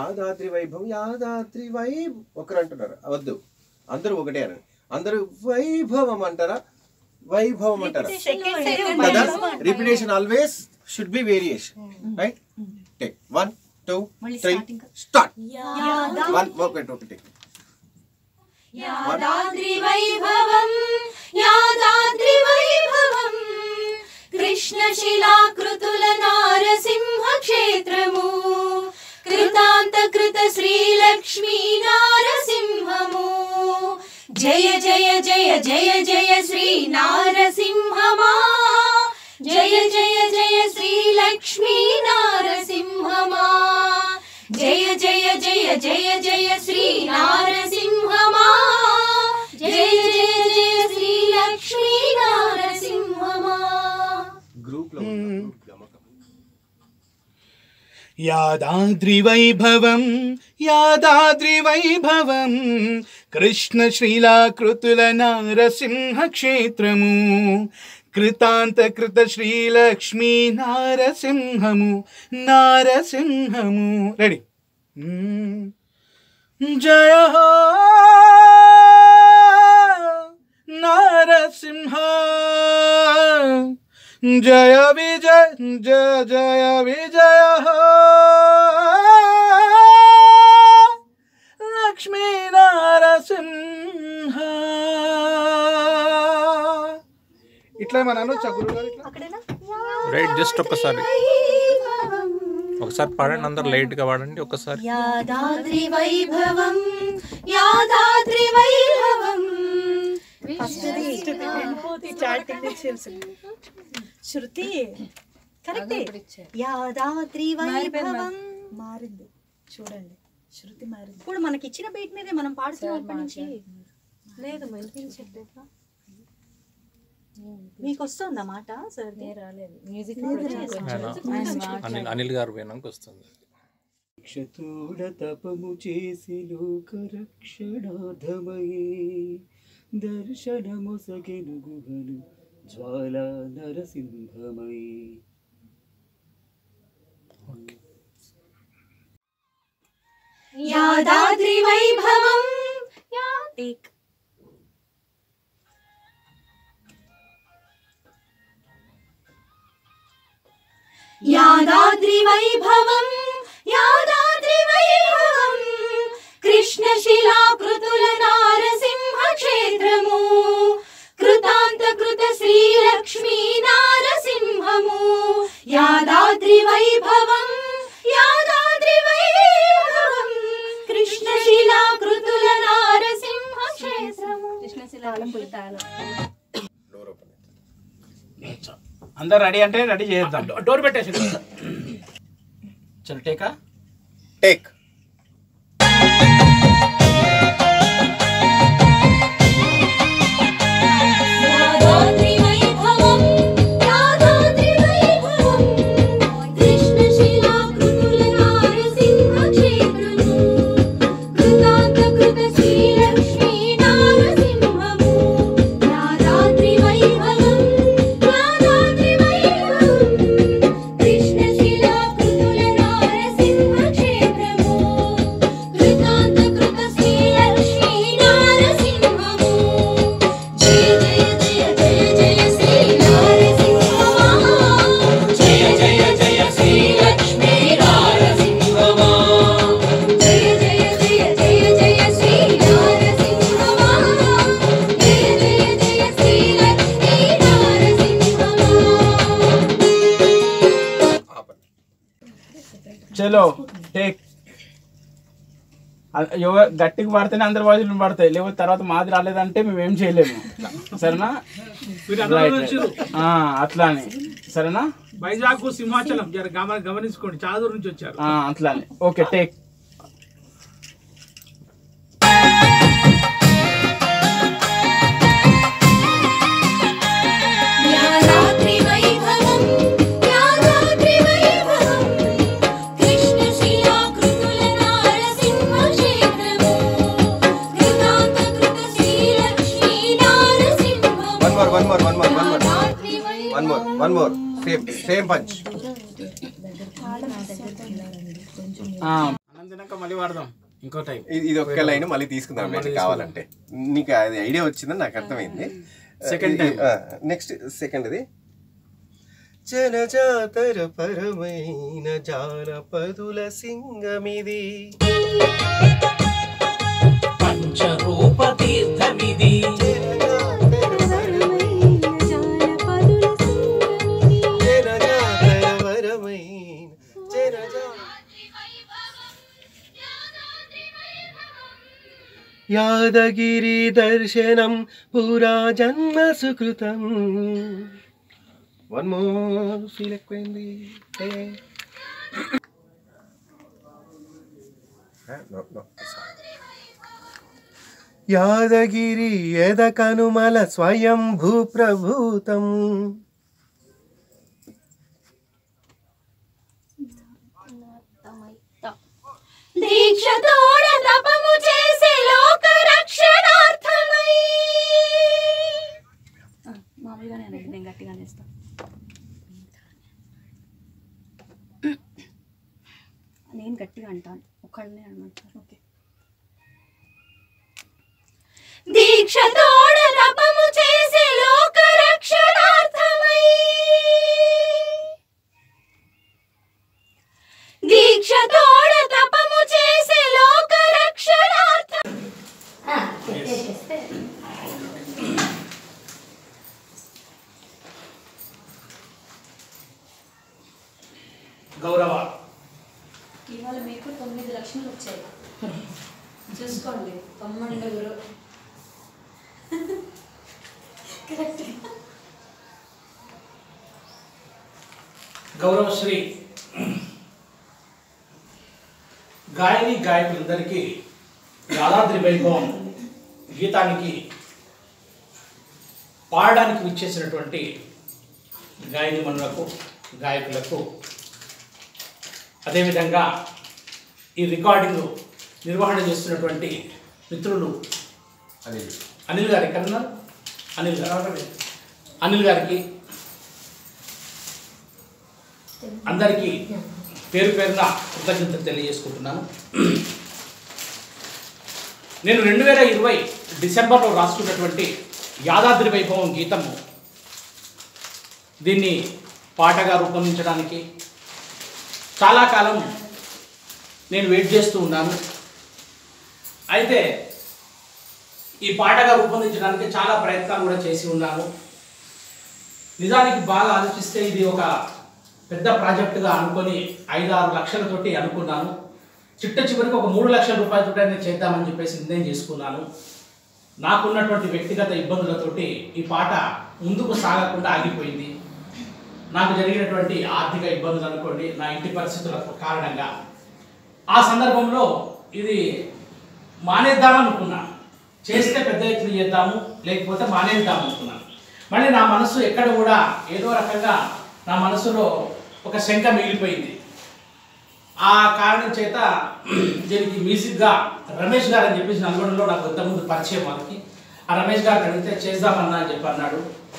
యాదాద్రి వైభవం యాదాద్రి వైభ్ ఒకరు అంటున్నారు వద్దు అందరూ ఒకటే అనండి అందరూ వైభవం అంటారా వైభవం అంటారా కదా repetition always should be variation right take one two three start one ఒకటి ఒకటి యాదాద్రి వైభవం యాదాద్రి వైభవం కృష్ణశిలాకృతుల నారసింహ క్షేత్రము కృతాంత కృత శ్రీలక్ష్మీ నారసింహము జయ జయ జయ జయ జయ శ్రీ నారసింహమా జయ జయ జయ శ్రీలక్ష్మీ నారసింహమా జయ జయ జయ జయ జయ శ్రీ నారసింహమా జయ జయ జయ శ్రీ లక్ష్మీ నారసింహమా గ్రూప్ లో యాదాద్రివైభవం యాదాద్రివైభవం కృష్ణశ్రీలాకృతుల నారసింహ క్షేత్రము కృతాంత కృత శ్రీలక్ష్మీ నారసింహము నారసింహము రెడీ జయ హో నారసింహ జయ విజయ జయ జయ విజయ హో లక్ష్మీ నారసింహ ఇట్లా మన అనొచ్చా గురుగారు ఇట్లా రైట్ జస్ట్ ఒక్కసారి ఒకసారి పాడండి అందరు లైట్ గా పాడండి ఒక్కసారి యాదాద్రి వైభవం యాదాద్రి వైభవం శృతి కరెక్ట్ యాదాద్రి వైభవం మారింది చూడండి శృతి మారింది ఇప్పుడు మనకి ఇచ్చిన బీట్ మీదే మనం పాడుతున్నాం అప్పటి నుంచి లేదు వినిపించట్లేదు మీకు వస్తుందా మాట సార్ రాలేదు మ్యూజిక్ అనిల్ అనిల్ గారు పోయినాక వస్తుంది క్షతూడ తపము చేసి లోకరక్షణాధమయే దర్శనమొసగెను గుహను జ్వాలా నరసింహమయే యాదాద్రి వైభవం టేక్ యాదాద్రి వైభవం యాదాద్రి వైభవం కృష్ణశిలాకృతుల నారసింహ క్షేత్రము కృతాంత కృత శ్రీలక్ష్మీ నారసింహము యాదాద్రి వైభవం యాదాద్రి వైభవం కృష్ణశిలాకృతుల నారసింహ క్షేత్రము డోర్ ఓపెన్ అందరు రెడీ అంటే రెడీ చేద్దాం డోర్ పెట్టేసి చలో టేకా టేక్ యాదాద్రి వైభవం యాదాద్రి వైభవం కృష్ణశిలాకృతుల నారసింహ క్షేత్రము కృతాంత కృత శ్రీలక్ష్మీ నారసింహము యాదాద్రి వైభవం యాదాద్రి వైభవం కృష్ణశిలాకృతుల నారసింహ క్షేత్రము కృతాంత కృత శ్రీలక్ష్మీ నారసింహము జయ జయ జయ జయ జయ శ్రీ నారసింహమా జయ జయ జయ శ్రీ లక్ష్మీ నారసింహమా జయ జయ జయ జయ జయ శ్రీ నారసింహమా జయ జయ జయ శ్రీ లక్ష్మీ నారసింహమా ఆపండి చలో టేక్ యోగ గట్టిగా పడితేనే అందరి వాయిస్లు పడతాయి లేకపోతే తర్వాత మాది రాలేదంటే మేము ఏం చేయలేము సరేనా Right, right. ఆ, అట్లా అని సరేనా వైజాగ్ సింహాచలం జర గమ గమనించుకోండి చాదూరు నుంచి వచ్చారు ఆ, అట్లా అని ఓకే టేక్ యాదాద్రి వైభవం యాదాద్రి వైభవం కృష్ణశిలాకృతుల నారసింహ క్షేత్రము కృతాంత కృత శ్రీలక్ష్మీ నారసింహము one more one more one more one more Yadadri one more one more same same punch Anand తిన్నాక మళ్ళీ వాడదాం ఇంకో టైం ఇది ఇది ఒక్క లైన్ మళ్ళీ తీసుకుందాం మళ్ళీ మీకు కావాలంటే నీకు అది ఐడియా వచ్చిందని నాకు అర్థమైంది Second time. నెక్స్ట్ సెకండ్ ఇది జనజాతర పరమైన జానపదుల సింగమిది పంచరూప తీర్థమిది జనజాతర పరమైన జనజాతర పరమైన జనజా యాదగిరి దర్శనం పురా జన్మ సుకృతం వన్ మోర్ ఫీల్ ఎక్కువైంది ఏ. ఆ, no, no, sorry. యాదగిరి యద కనుమల స్వయం భూప్రభూతం దీక్ష తోడ తపము చేసే లోక రక్షణార్థమై మామూలుగానే అనండి నేను గట్టిగానే ఇస్తాను నేను గట్టిగా అంటాను ఒకళ్ళనే అనమంటారు ఓకే దీక్ష తోడ తపము చేసే లోక రక్షణార్థమై దీక్ష తోడ తపము చేసే లోక రక్షణార్థం గౌరవ ఇవాళ మీకు తొమ్మిది లక్షలు వచ్చాయి చూసుకోండి తొమ్మిదిగురు గౌరవశ్రీ గాయని గాయకులందరికీ యాదాద్రి వైభవం గీతానికి పాడడానికి విచ్చేసినటువంటి గాయని మనులకు గాయకులకు అదేవిధంగా ఈ రికార్డింగ్ నిర్వహణ చేస్తున్నటువంటి మిత్రులు అనిల్ గారి కన్నా అనిల్ గారు అనిల్ గారికి అందరికీ పేరు పేరున కృతజ్ఞతలు తెలియజేసుకుంటున్నాను నేను రెండు వేల ఇరవై డిసెంబర్లో రాసుకున్నటువంటి యాదాద్రి వైభవం గీతము దీన్ని పాటగా రూపొందించడానికి చాలా కాలం నేను వెయిట్ చేస్తూ ఉన్నాను అయితే ఈ పాటగా రూపొందించడానికి చాలా ప్రయత్నాలు కూడా చేసి ఉన్నాను నిజానికి బాగా ఆలోచిస్తే ఇది ఒక పెద్ద ప్రాజెక్టుగా అనుకొని ఐదు ఆరు లక్షలతోటి అనుకున్నాను చిట్ట చివరికి ఒక మూడు లక్షల రూపాయలతో నేను చేద్దామని చెప్పేసి నిర్ణయం చేసుకున్నాను నాకున్నటువంటి వ్యక్తిగత ఇబ్బందులతోటి ఈ పాట ముందుకు సాగకుండా ఆగిపోయింది నాకు జరిగినటువంటి ఆర్థిక ఇబ్బందులు అనుకోండి నా ఇంటి పరిస్థితుల కారణంగా ఆ సందర్భంలో ఇది మానేద్దాం అనుకున్నాను చేస్తే పెద్ద ఎత్తున చేద్దాము లేకపోతే మానేద్దాం అనుకున్నాను మళ్ళీ నా మనసు ఎక్కడ కూడా ఏదో రకంగా నా మనసులో ఒక శంక మిగిలిపోయింది ఆ కారణం చేత దీనికి మ్యూజిక్గా రమేష్ గారు అని చెప్పేసి నల్గొండలో నాకు ఇంతకుముందు పరిచయం వాళ్ళకి ఆ రమేష్ గారిని అడిగితే చేద్దామన్నా అని చెప్పి అన్నాడు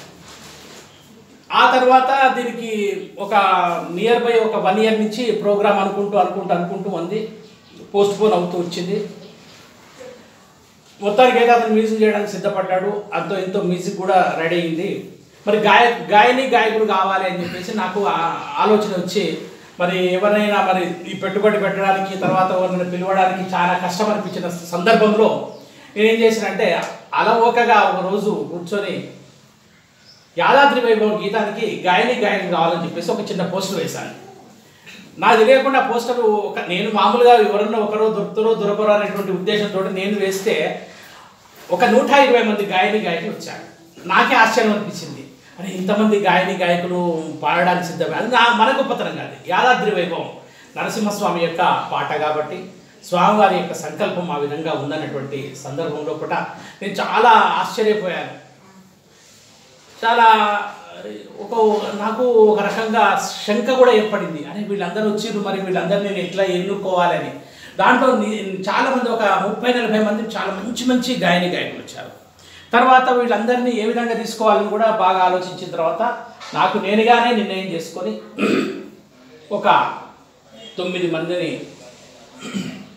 ఆ తర్వాత దీనికి ఒక నియర్ బై ఒక వన్ ఇయర్ నుంచి ప్రోగ్రామ్ అనుకుంటూ అనుకుంటూ అనుకుంటూ ఉంది పోస్ట్ పోన్ అవుతూ వచ్చింది మొత్తానికి అయితే అతను మ్యూజిక్ చేయడానికి సిద్ధపడ్డాడు అంతో ఎంతో మ్యూజిక్ కూడా రెడీ అయింది మరి గాయ గాయని గాయకుడు కావాలి అని చెప్పేసి నాకు ఆ- ఆలోచన వచ్చి మరి ఎవరైనా మరి ఈ పెట్టుబడి పెట్టడానికి తర్వాత ఎవరిని పిలవడానికి చాలా కష్టం అనిపించిన సందర్భంలో నేనేం చేసినంటే అలవోకగా ఒక రోజు కూర్చొని యాదాద్రి వైభవం గీతానికి గాయని గాయకుడు కావాలని చెప్పేసి ఒక చిన్న పోస్టర్ వేశాను నాకు తెలియకుండా పోస్టర్ ఒక నేను మామూలుగా ఎవరన్నా ఒకరో దొరుకుతారో దొరకరో అనేటువంటి ఉద్దేశంతో నేను వేస్తే ఒక నూట ఇరవై మంది గాయని గాయకులు వచ్చారు నాకే ఆశ్చర్యం అనిపించింది అరే ఇంతమంది గాయని గాయకులు పాడడానికి సిద్ధమే అది నా మన గొప్పతనం కాదు యాదాద్రి వైభవం నరసింహస్వామి యొక్క పాట కాబట్టి స్వామివారి యొక్క సంకల్పం ఆ విధంగా ఉందన్నటువంటి సందర్భంలో కూడా నేను చాలా ఆశ్చర్యపోయాను చాలా ఒక నాకు ఒక రకంగా శంక కూడా ఏర్పడింది అరే వీళ్ళందరూ వచ్చిర్రు మరి వీళ్ళందరినీ నేను ఎట్లా ఎన్నుకోవాలని దాంట్లో ని- చాలా మంది ఒక ముప్పై నలభై మంది చాలా మంచి మంచి గాయని గాయకులు వచ్చారు తర్వాత వీళ్ళందరినీ ఏ విధంగా తీసుకోవాలని కూడా బాగా ఆలోచించిన తర్వాత నాకు నేనుగానే నిర్ణయం చేసుకొని ఒక తొమ్మిది మందిని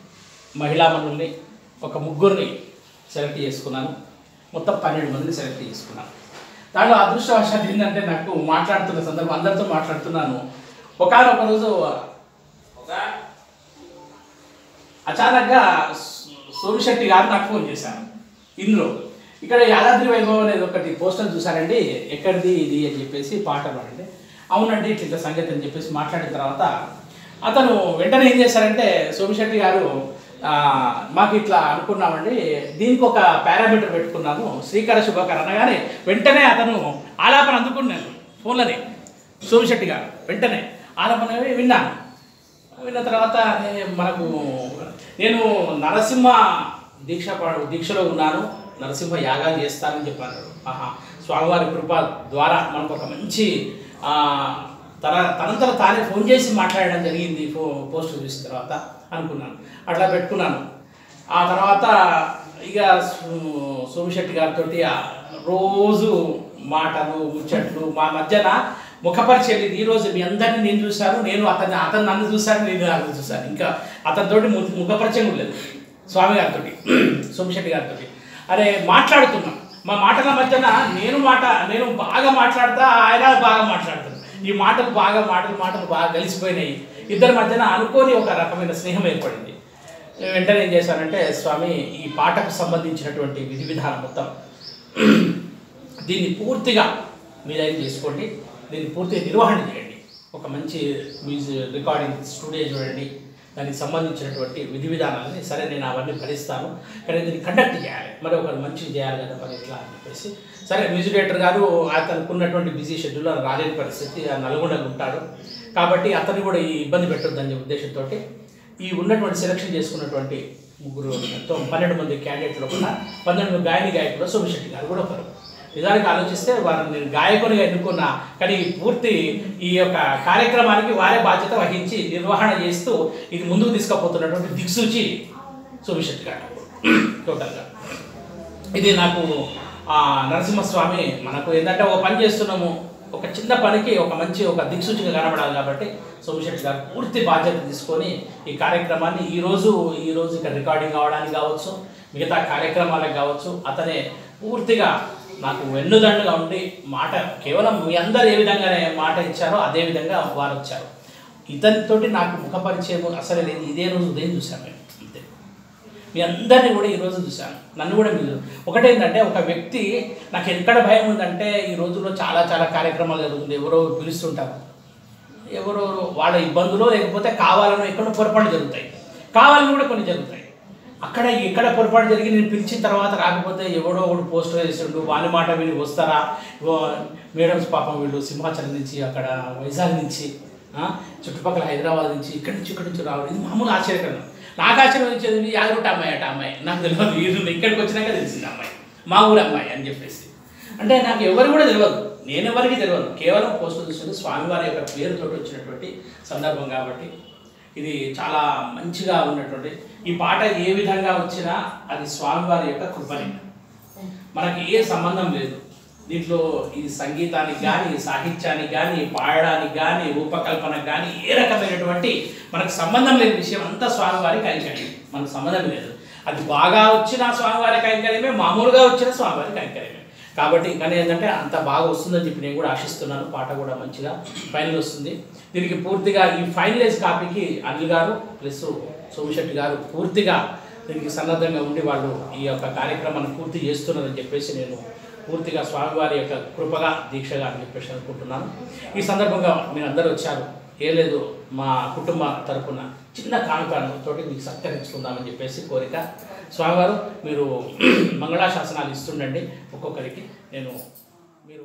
మహిళామణుల్ని ఒక ముగ్గురిని సెలెక్ట్ చేసుకున్నాను మొత్తం పన్నెండు మందిని సెలెక్ట్ చేసుకున్నాను దాంట్లో అదృష్టవశాత్తు ఏంటంటే నాకు మాట్లాడుతున్న సందర్భం అందరితో మాట్లాడుతున్నాను ఒకనొక రోజు ఒక అచానక్గా సో- సోమిశెట్టి గారు నాకు ఫోన్ చేశారు ఇందులో ఇక్కడ యాదాద్రి వైభవం అనేది ఒకటి పోస్టర్ చూసారండి ఎక్కడిది ఇది అని చెప్పేసి పాట పాడండి అవునండి ఇట్లా ఇట్లా సంగతి అని చెప్పేసి మాట్లాడిన తర్వాత అతను వెంటనే ఏం చేశారంటే సోమిశెట్టి గారు ఆ, మాకు ఇట్లా అనుకున్నామండి దీనికి ఒక పారామీటర్ పెట్టుకున్నాము శ్రీకర శుభకర అనగానే వెంటనే అతను ఆలాపన అందుకున్నాను ఫోన్లని సోమిశెట్టి గారు వెంటనే ఆలాపన విన్నాను విన్న తర్వాత అరే మనకు నేను నరసింహ దీక్ష ప- దీక్షలో ఉన్నాను నరసింహ యాగాలు చేస్తానని చెప్పాను ఆహా స్వామివారి కృప ద్వారా మనకు ఒక మంచి ఆ, తన తనంతట తానే ఫోన్ చేసి మాట్లాడడం జరిగింది ఫో పోస్ట్ చూసిన తర్వాత అనుకున్నాను అట్లా పెట్టుకున్నాను ఆ తర్వాత ఇక సు- సోమిశెట్టి గారితో రోజు మాటలు ముచ్చట్లు మా మధ్యన ముఖపరిచయం ఇది ఈ రోజు మీ అందరిని నేను చూశాను నేను అతన్ని అతను నన్ను చూశాను నేను అతను చూశాను ఇంకా అతనితోటి ము- ముఖపరిచయం కూడా లేదు స్వామి గారితో సోమిశెట్టి గారితో అరే మాట్లాడుతున్నాం మా మాటల మధ్యన నేను మాట నేను బాగా మాట్లాడతా ఆయన బాగా మాట్లాడుతాను ఈ మాటలు బాగా మాటలు మాటలు బాగా కలిసిపోయినాయి ఇద్దరి మధ్యన అనుకోని ఒక రకమైన స్నేహం ఏర్పడింది నేను వెంటనే ఏం చేశానంటే స్వామి ఈ పాటకు సంబంధించినటువంటి విధి విధానం మొత్తం దీన్ని పూర్తిగా మీదైన చేసుకోండి దీన్ని పూర్తిగా నిర్వహణ చేయండి ఒక మంచి మ్యూజిక్ రికార్డింగ్ స్టూడియో చూడండి దానికి సంబంధించినటువంటి విధి విధానాలని సరే నేను అవన్నీ భరిస్తాను కానీ దీన్ని కండక్ట్ చేయాలి మరి ఒకరు మంచిగా చేయాలి కదా మరి ఎట్లా అని చెప్పేసి సరే మ్యూజిక్ డైరెక్టర్ గారు అతనుకున్నటువంటి బిజీ షెడ్యూల్ రాలేని పరిస్థితి ఆ నల్గొండకు ఉంటాడు కాబట్టి అతన్ని కూడా ఈ ఇబ్బంది పెట్టొద్దని ఉద్దేశంతో ఈ ఉన్నటువంటి సెలక్షన్ చేసుకున్నటువంటి ముగ్గురు మొత్తం పన్నెండు మంది క్యాండిడేట్లు కూడా పన్నెండు గాయని గాయకులు సోమశెట్టి గారు కూడా ఒకరు నిజానికి ఆలోచిస్తే వారిని నేను గాయకునిగా ఎన్నుకున్నా కానీ ఈ పూర్తి ఈ యొక్క కార్యక్రమానికి వారే బాధ్యత వహించి నిర్వహణ చేస్తూ ఇది ముందుకు తీసుకుపోతున్నటువంటి దిక్సూచి సోమశెట్టి గారు టోటల్గా ఇది నాకు ఆ, నరసింహస్వామి మనకు ఏంటంటే ఒక పని చేస్తున్నాము ఒక చిన్న పనికి ఒక మంచి ఒక దిక్సూచిగా కనబడాలి కాబట్టి సోమశెట్టి గారు పూర్తి బాధ్యత తీసుకొని ఈ కార్యక్రమాన్ని ఈ రోజు ఈ రోజు ఇక్కడ రికార్డింగ్ అవడానికి కావచ్చు మిగతా కార్యక్రమాలకు కావచ్చు అతనే పూర్తిగా నాకు వెన్నుదండుగా ఉండి మాట కేవలం మీ అందరు ఏ విధంగానే మాట ఇచ్చారో అదే విధంగా వారు వచ్చారు ఇతనితోటి నాకు ముఖ పరిచయం అసలు లేదు ఇదే రోజు ఉదయం చూశాను మేము అంతే మీ అందరినీ కూడా ఈరోజు చూశాను నన్ను కూడా మీరు ఒకటేంటంటే ఒక వ్యక్తి నాకు ఎక్కడ భయం ఉందంటే ఈ రోజుల్లో చాలా చాలా కార్యక్రమాలు జరుగుతుంది ఎవరో పిలుస్తుంటారు ఎవరో వాళ్ళ ఇబ్బందులు లేకపోతే కావాలనో ఎక్కడో పొరపాటు జరుగుతాయి కావాలని కూడా కొన్ని జరుగుతాయి అక్కడ ఎక్కడ పొరపాటు జరిగి నేను పిలిచిన తర్వాత రాకపోతే ఎవడో ఒకడు పోస్టర్ వేసిండు వాని మాట విని వస్తారా ఓ మేడమ్స్ పాపం వీళ్ళు సింహాచలం నుంచి అక్కడ వైజాగ్ నుంచి ఆ, చుట్టుపక్కల హైదరాబాద్ నుంచి ఇక్కడి నుంచి ఇక్కడి నుంచి రావడం ఇది మామూలు ఆశ్చర్యకరం నాకు ఆశ్చర్యం వచ్చేది యాదొట్ట అమ్మాయి అట అమ్మాయి నాకు తెలియదు వీరు ఇక్కడికి వచ్చినాక తెలిసింది అమ్మాయి మా ఊరు అమ్మాయి అని చెప్పేసి అంటే నాకు ఎవరు కూడా తెలియదు నేను ఎవరికి తెలియదు కేవలం పోస్టర్ చూసింది స్వామివారి యొక్క పేరుతో వచ్చినటువంటి సందర్భం కాబట్టి ఇది చాలా మంచిగా ఉన్నటువంటి ఈ పాట ఏ విధంగా వచ్చినా అది స్వామివారి యొక్క కృపనే మనకి ఏ సంబంధం లేదు దీంట్లో ఈ సంగీతానికి కానీ సాహిత్యానికి కానీ పాడడానికి కానీ రూపకల్పనకు కానీ ఏ రకమైనటువంటి మనకు సంబంధం లేని విషయం అంతా స్వామివారి కైంకర్యం మనకు సంబంధం లేదు అది బాగా వచ్చిన స్వామివారి కైంకర్యమే మామూలుగా వచ్చిన స్వామివారి కైంకర్యమే కాబట్టి ఇంకా ఏంటంటే అంత బాగా వస్తుందని చెప్పి నేను కూడా ఆశిస్తున్నాను పాట కూడా మంచిగా ఫైనల్ వస్తుంది దీనికి పూర్తిగా ఈ ఫైనలైజ్ కాపీకి అనిల్ గారు ప్లస్ సోమిశెట్టి గారు పూర్తిగా దీనికి సన్నద్ధంగా ఉండి వాళ్ళు ఈ యొక్క కార్యక్రమాన్ని పూర్తి చేస్తున్నారని చెప్పేసి నేను పూర్తిగా స్వామివారి యొక్క కృపగా దీక్షగా అని చెప్పేసి అనుకుంటున్నాను ఈ సందర్భంగా మీరు అందరూ వచ్చారు ఏ లేదు మా కుటుంబ తరపున చిన్న కానుకతోటి మీకు సత్కరించుకుందామని చెప్పేసి కోరిక స్వామివారు మీరు మంగళాశాసనాలు ఇస్తుండండి ఒక్కొక్కరికి నేను మీరు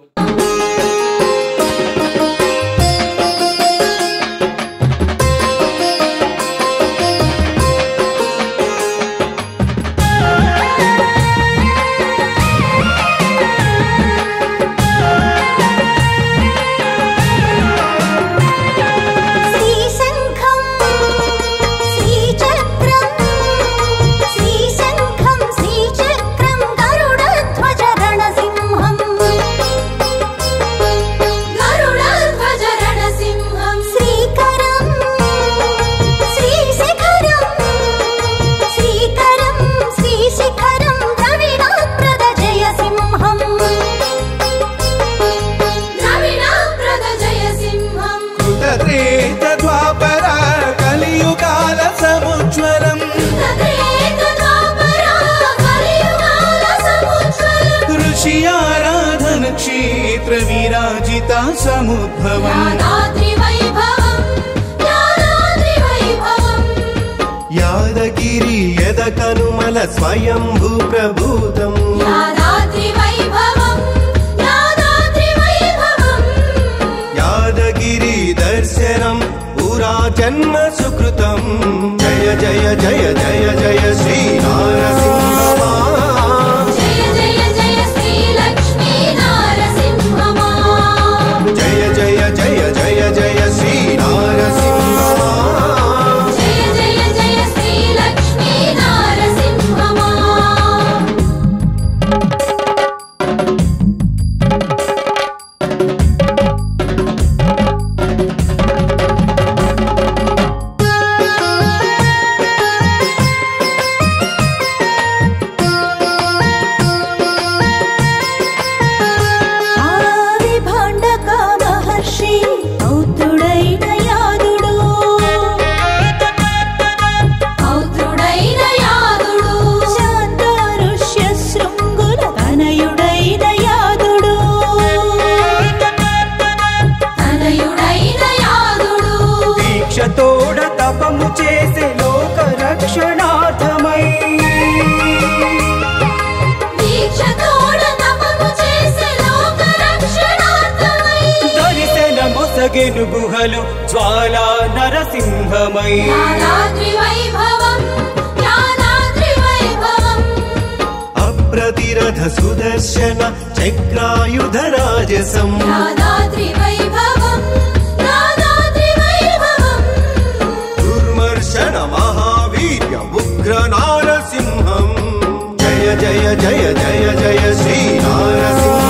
శ్రీశంఖం శ్రీచక్రం శ్రీశంఖం శ్రీచక్రం గరుడధ్వజ రణసింహం క్షేత్ర విరాజిత సముద్భవం యాదాద్రివైభవం యాదాద్రివైభవం యాదగిరి యదకనుమల స్వయంభూ ప్రభూతం యాదాద్రివైభవం యాదాద్రివైభవం యాదగిరి దర్శనం పురా జన్మ సుకృతం జయ జయ జయ జయ జయ శ్రీ నారసింహమా జయ జయ జయ శ్రీ లక్ష్మీ నారసింహమా జయ జయ జయ జయ జయ శ్రీ నారసింహమా జయ జయ జయ శ్రీ లక్ష్మీ నారసింహమా ఆది భాండక మహర్షి పౌత్రుడైన యాదుడు పౌత్రుడైన యాదుడు శాంతారుష్య శృంగుల తనయుడైన యాదుడు తనయుడైన యాదుడు దీక్షతోడ తపము చేసే లోక రక్షణార్థమై దీక్షతోడ తపము చేసే లోక రక్షణార్థమై దర్శన మొసగెను గుహలు జ్వాలా నరసింహమై యాదాద్రి వైభవం యాదాద్రి వైభవం అప్రతిరథ సుదర్శన చక్రాయుధ రాజసం యాదాద్రి వైభవం యాదాద్రి వైభవం దుర్మర్శన మహావీర్య ఉగ్ర నారసింహం జయ జయ జయ జయ జయ శ్రీ నారసింహ